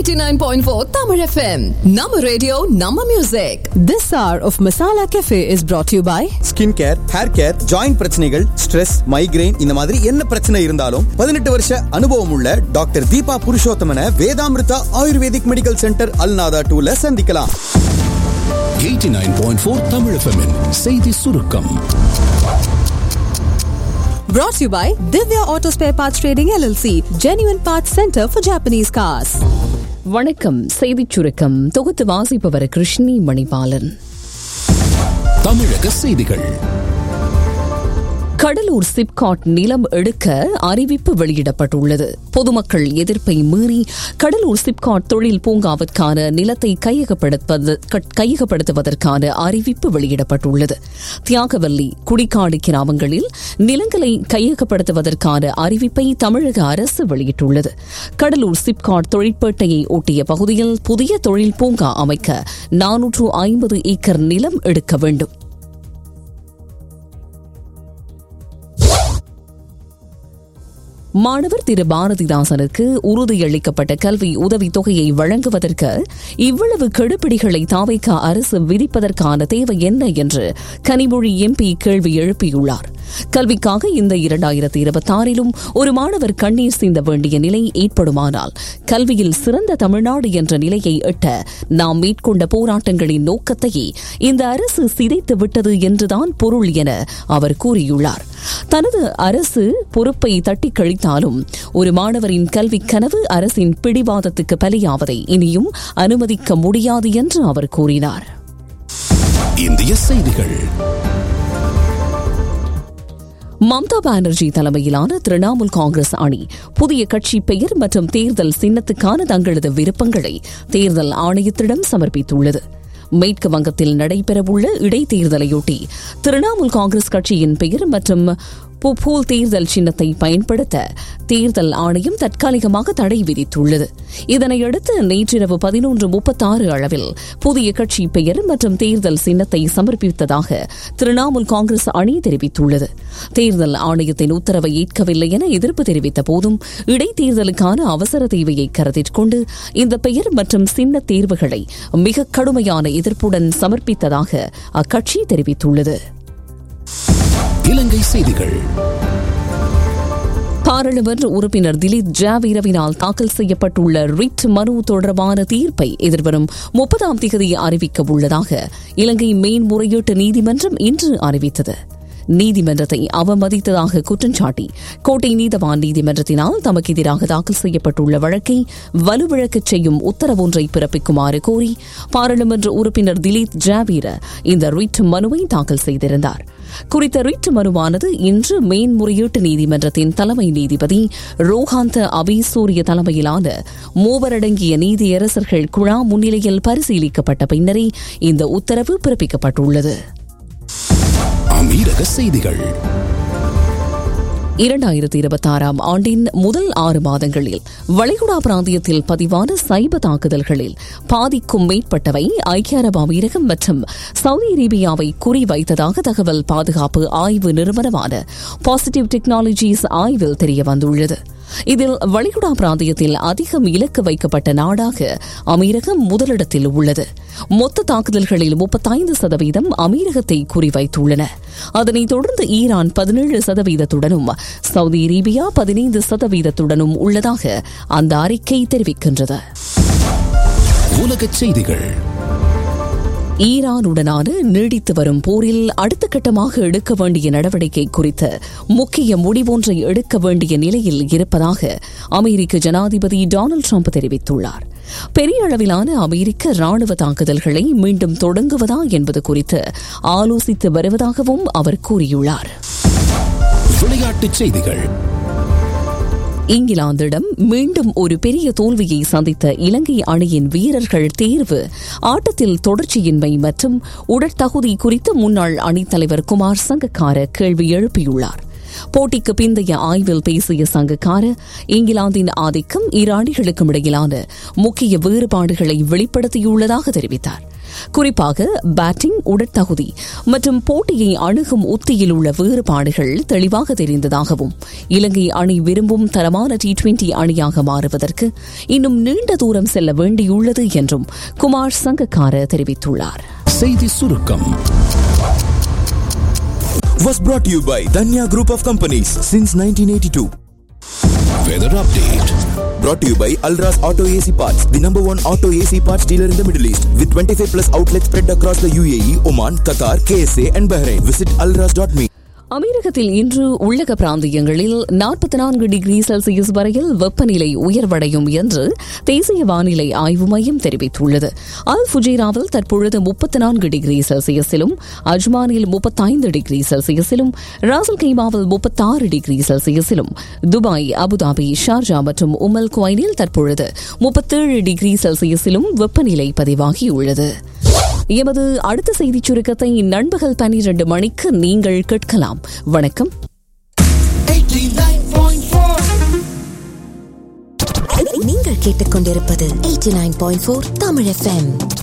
89.4 Tamil FM. Nama radio, Nama music. This hour of Masala Cafe is brought to you by skin care hair care joint பிரச்சனைகள் stress migraine இந்த மாதிரி என்ன பிரச்சனை இருந்தாலும் பதினெட்டு வருஷ அனுபவம் உள்ள டாக்டர் தீபா புருஷோத்தமன வேதாமிருதா ஆயுர்வேதிக் மெடிக்கல் சென்டர் அல்நாதா டூல சந்திக்கலாம் 89.4 Tamil FM'in செய்தி சுருக்கம் brought to you by Divya Auto Spare Parts Trading LLC, Genuine Parts Center for Japanese cars. வணக்கம் செய்திச் சுருக்கம் தொகுத்து வாசிப்பவர் கிருஷ்ணி மணிபாலன் தமிழக செய்திகள் கடலூர் சிப்காட் நிலம் எடுக்க அறிவிப்பு வெளியிடப்பட்டுள்ளது பொதுமக்கள் எதிர்ப்பை மீறி கடலூர் சிப்காட் தொழில் பூங்காவிற்கான நிலத்தை கையகப்படுத்துவது கையகப்படுத்துவதற்கான அறிவிப்பு வெளியிடப்பட்டுள்ளது தியாகவல்லி குடிக்காடு கிராமங்களில் நிலங்களை கையகப்படுத்துவதற்கான அறிவிப்பை தமிழக அரசு வெளியிட்டுள்ளது கடலூர் சிப்காட் தொழிற்பேட்டையை ஒட்டிய பகுதியில் புதிய தொழில் பூங்கா அமைக்க நானூற்று ஐம்பது ஏக்கர் நிலம் எடுக்க வேண்டும் மாணவர் திரு பாரதிதாசனுக்கு உறுதியளிக்கப்பட்ட கல்வி உதவித் தொகையை வழங்குவதற்கு இவ்வளவு கெடுபிடிகளை தாவைக்க அரசு விதிப்பதற்கான தேவை என்ன என்று கனிமொழி எம்பி கேள்வி எழுப்பியுள்ளார் கல்விக்காக இந்த இரண்டாயிரத்தி இருபத்தாறிலும் ஒரு மாணவர் கண்ணீர் சிந்த வேண்டிய நிலை ஏற்படுமானால் கல்வியில் சிறந்த தமிழ்நாடு என்ற நிலையை எட்ட நாம் மேற்கொண்ட போராட்டங்களின் நோக்கத்தையே இந்த அரசு சிதைத்து விட்டது என்றுதான் பொருள் என அவர் கூறியுள்ளார் தனது அரசு பொறுப்பை தட்டி கழித்தாலும் ஒரு மாணவரின் கல்வி கனவு அரசின் பிடிவாதத்துக்கு பலியாவதை இனியும் அனுமதிக்க முடியாது என்று அவர் கூறினார் இந்திய செய்திகள் மம்தா பானர்ஜி தலைமையிலான திரிணாமுல் காங்கிரஸ் அணி புதிய கட்சி பெயர் மற்றும் தேர்தல் சின்னத்துக்கான தங்களது விருப்பங்களை தேர்தல் ஆணையத்திடம் சமர்ப்பித்துள்ளது மேற்கு வங்கத்தில் நடைபெறவுள்ள இடைத்தேர்தலையொட்டி திரிணாமுல் காங்கிரஸ் கட்சியின் பெயர் மற்றும் புபூல் தேர்தல் சின்னத்தை பயன்படுத்த தேர்தல் ஆணையம் தற்காலிகமாக தடை விதித்துள்ளது இதனையடுத்து நேற்றிரவு பதினொன்று முப்பத்தாறு அளவில் புதிய கட்சி பெயர் மற்றும் தேர்தல் சின்னத்தை சமர்ப்பித்ததாக திரிணாமுல் காங்கிரஸ் அணி தெரிவித்துள்ளது தேர்தல் ஆணையத்தின் உத்தரவை ஏற்கவில்லை என எதிர்ப்பு தெரிவித்த போதும் இடைத்தேர்தலுக்கான அவசர தேவையை கருத்தில் கொண்டு இந்த பெயர் மற்றும் சின்ன தேர்வுகளை மிக கடுமையான எதிர்ப்புடன் சமர்ப்பித்ததாக அக்கட்சி தெரிவித்துள்ளது இலங்கை செய்திகள் பாராளுமன்ற உறுப்பினர் திலீப் ஜாவீரவினால் தாக்கல் செய்யப்பட்டுள்ள ரிட் மனு தொடர்பான தீர்ப்பை எதிர்வரும் முப்பதாம் தேதி அறிவிக்க உள்ளதாக இலங்கை மேன்முறையீட்டு நீதிமன்றம் இன்று அறிவித்தது நீதிமன்றத்தை அவமதித்ததாக குற்றம் சாட்டி கோட்டை நீதவான் நீதிமன்றத்தினால் தமக்கு எதிராக தாக்கல் செய்யப்பட்டுள்ள வழக்கை வலுவிழக்கச் செய்யும் உத்தரவொன்றை பிறப்பிக்குமாறு கோரி பாராளுமன்ற உறுப்பினர் திலீப் ஜாவீர இந்த ரிட் மனுவை தாக்கல் செய்திருந்தார் குறித்த ரிட் மனுவானது இன்று மேன்முறையீட்டு நீதிமன்றத்தின் தலைமை நீதிபதி ரோஹாந்த அபிசூரிய தலைமையிலான மூவரடங்கிய நீதியரசர்கள் குழா முன்னிலையில் பரிசீலிக்கப்பட்ட பின்னரே இந்த உத்தரவு பிறப்பிக்கப்பட்டுள்ளது அமீரக செய்திகள் இரண்டாயிரத்தி இருபத்தாறாம் ஆண்டின் முதல் ஆறு மாதங்களில் வளைகுடா பிராந்தியத்தில் பதிவான சைப தாக்குதல்களில் பாதிக்கும் மேற்பட்டவை ஐக்கிய அரபு அமீரகம் மற்றும் சவுதி அரேபியாவை குறிவைத்ததாக தகவல் பாதுகாப்பு ஆய்வு நிறுவனமான பாசிட்டிவ் டெக்னாலஜிஸ் ஆய்வில் தெரியவந்துள்ளது இதில் வளைகுடா பிராந்தியத்தில் அதிகம் இலக்கு வைக்கப்பட்ட நாடாக அமீரகம் முதலிடத்தில் உள்ளது மொத்த தாக்குதல்களில் முப்பத்தைந்து சதவீதம் அமீரகத்தை குறிவைத்துள்ளன அதனைத் தொடர்ந்து ஈரான் பதினேழு சதவீதத்துடனும் சவுதி அரேபியா பதினைந்து சதவீதத்துடனும் உள்ளதாக அந்த அறிக்கை தெரிவிக்கின்றது உலகச் செய்திகள் ஈரானுடனான நீடித்து வரும் போரில் அடுத்த கட்டமாக எடுக்க வேண்டிய நடவடிக்கை குறித்து முக்கிய முடிவொன்றை எடுக்க வேண்டிய நிலையில் இருப்பதாக அமெரிக்க ஜனாதிபதி டொனால்டு ட்ரம்ப் தெரிவித்துள்ளார் பெரிய அளவிலான அமெரிக்க ராணுவ தாக்குதல்களை மீண்டும் தொடங்குவதா என்பது குறித்து ஆலோசித்து வருவதாகவும் அவர் கூறியுள்ளார் விளையாட்டுச் செய்திகள் இங்கிலாந்திடம் மீண்டும் ஒரு பெரிய தோல்வியை சந்தித்த இலங்கை அணியின் வீரர்கள் தேர்வு ஆட்டத்தில் தொடர்ச்சியின்மை மற்றும் உடற்தகுதி குறித்து முன்னாள் அணித்தலைவர் குமார் சங்கக்கார கேள்வி எழுப்பியுள்ளார் போட்டிக்கு பிந்தைய ஆய்வில் பேசிய சங்கக்கார இங்கிலாந்தின் ஆதிக்கம் இரு அணிகளுக்கும் இடையிலான முக்கிய வேறுபாடுகளை வெளிப்படுத்தியுள்ளதாக தெரிவித்தார் குறிப்பாக பேட்டிங் உடற்தகுதி மற்றும் போட்டியை அணுகும் உத்தியில் உள்ள வேறுபாடுகள் தெளிவாக தெரிந்ததாகவும் இலங்கை அணி விரும்பும் தரமான டி டுவெண்டி அணியாக மாறுவதற்கு இன்னும் நீண்ட தூரம் செல்ல வேண்டியுள்ளது என்றும் குமார் சங்கக்கார தெரிவித்துள்ளார் செய்தி சுருக்கம் was brought to you by Danya Group of Companies since 1982. Weather update Brought to you by Alras Auto AC Parts, the number one auto AC parts dealer in the Middle East, with 25 plus outlets spread across the UAE, Oman, Qatar, KSA, and Bahrain. Visit alras.me. அமெரிக்கத்தில் இன்று உள்ளக பிராந்தியங்களில் நாற்பத்தி நான்கு degree Celsius வரையில் வெப்பநிலை உயர்வடையும் என்று தேசிய வானிலை ஆய்வு மையம் தெரிவித்துள்ளது அல் ஃபுஜேராவில் தற்பொழுது முப்பத்தி நான்கு டிகிரி செல்சியஸிலும் அஜ்மானில் முப்பத்தைந்து டிகிரி செல்சியஸிலும் ராசல் கைமாவில் முப்பத்தாறு டிகிரி செல்சியஸிலும் துபாய் அபுதாபி ஷார்ஜா மற்றும் உமல் குவைனில் தற்பொழுது முப்பத்தேழு டிகிரி செல்சியஸிலும் வெப்பநிலை பதிவாகியுள்ளது எமது அடுத்த செய்திச் சுருக்கத்தை நண்பகல் பனிரெண்டு மணிக்கு நீங்கள் கேட்கலாம் வணக்கம் நீங்கள் கேட்டுக்கொண்டிருப்பது 89.4 தமிழ் எஃப்எம்